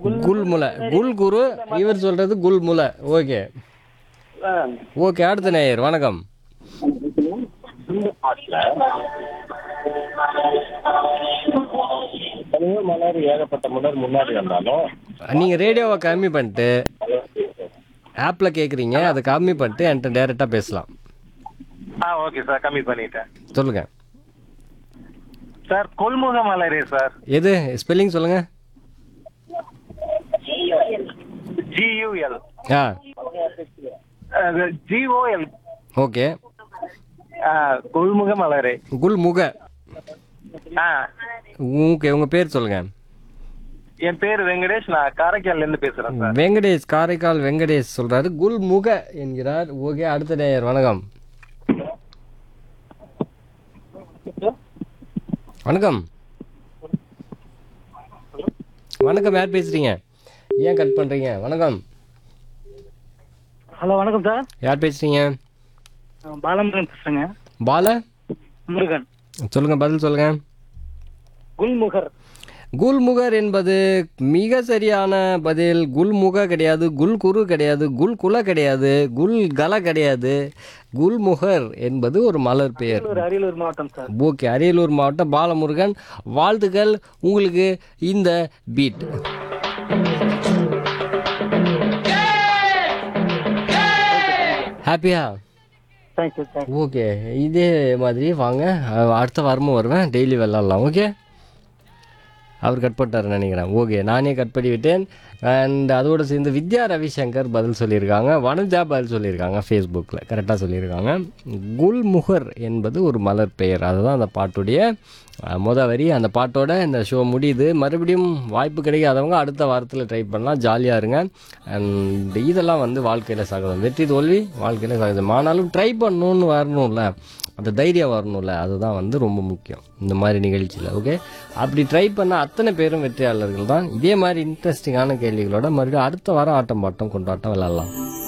குல்முலை குல் குரு இவர் சொல்றது குல்முலை ஓகே ஆ. ஓகே அடுத்த நேயர் வணக்கம் இந்த பாட்டுல எத்தனையோ மலர் ஏகப்பட்ட மலர் முன்னாடி வந்தாலும் நீங்க ரேடியோவை கம்மி பண்ணிட்டு ஆப்ல கேக்குறீங்க அதை கம்மி பண்ணிட்டு என்கிட்ட டைரக்டா பேசலாம் ஆ ஓகே சார் கம்மி பண்ணிட்டேன் சொல்லுங்க சார் கொள்முக மலரே சார் எது ஸ்பெல்லிங் சொல்லுங்க ஜியூஎல் ஆ ஜிஓஎல் ஓகே கொள்முக மலரே குல்முக ஆ ஓகே உங்க பேர் சொல்லுங்க என் பேர் வெங்கடேஷ் நான் காரைக்கால்ல இருந்து பேசுறேன் சார் வெங்கடேஷ் காரைக்கால் வெங்கடேஷ் சொல்றாரு குல்முக என்கிறார் ஓகே அடுத்த நேயர் வணக்கம் வணக்கம் வணக்கம் யார் பேசுறீங்க ஏன் கட் பண்றீங்க வணக்கம் ஹலோ வணக்கம் சார் யார் பேசுறீங்க பாலமுருகன் பேசுறேங்க பால முருகன் சொல்லுங்க பதில் சொல்லுங்க குல்முகர் குல்முகர் என்பது மிக சரியான பதில் குல்முக கிடையாது குல் குரு கிடையாது குல் குல கிடையாது குல் கல கிடையாது குல்முகர் என்பது ஒரு மலர் பெயர் ஒரு அரியலூர் மாவட்டம் சார் ஓகே அரியலூர் மாவட்டம் பாலமுருகன் வாழ்த்துக்கள் உங்களுக்கு இந்த பீட் ஹாப்பியா தேங்க்யூ தேங்க்யூ ஓகே இதே மாதிரி வாங்க அஹ் அடுத்த வாரமும் வருவேன் டெய்லி விளாட்லாம் ஓகே அவர் கட் பண்ணிட்டாருன்னு நினைக்கிறேன் ஓகே நானே கட் பண்ணி விட்டேன் அண்ட் அதோடு சேர்ந்து வித்யா ரவிசங்கர் பதில் சொல்லியிருக்காங்க வனஜா பதில் சொல்லியிருக்காங்க ஃபேஸ்புக்கில் கரெக்டாக சொல்லியிருக்காங்க குல்முகர் என்பது ஒரு மலர் பெயர் அதுதான் அந்த பாட்டுடைய அஹ், முத வரி அந்த பாட்டோட இந்த ஷோ முடியுது மறுபடியும் வாய்ப்பு கிடைக்காதவங்க அடுத்த வாரத்தில் ட்ரை பண்ணலாம் ஜாலியாக இருங்க அண்ட் இதெல்லாம் வந்து வாழ்க்கையில் சகதம் வெற்றி தோல்வி வாழ்க்கையில் சகதம் ஆனாலும் ட்ரை பண்ணணும்னு வரணும்ல அந்த தைரியம் வரணும்ல அதுதான் வந்து ரொம்ப முக்கியம் இந்த மாதிரி நிகழ்ச்சியில் ஓகே அப்படி ட்ரை பண்ண அத்தனை பேரும் வெற்றியாளர்கள் தான் இதே மாதிரி இன்ட்ரெஸ்டிங்கான கேள்விகளோட மறுபடியும் அடுத்த வாரம் ஆட்டம் பாட்டம் கொண்டாட்டம் விளாட்லாம்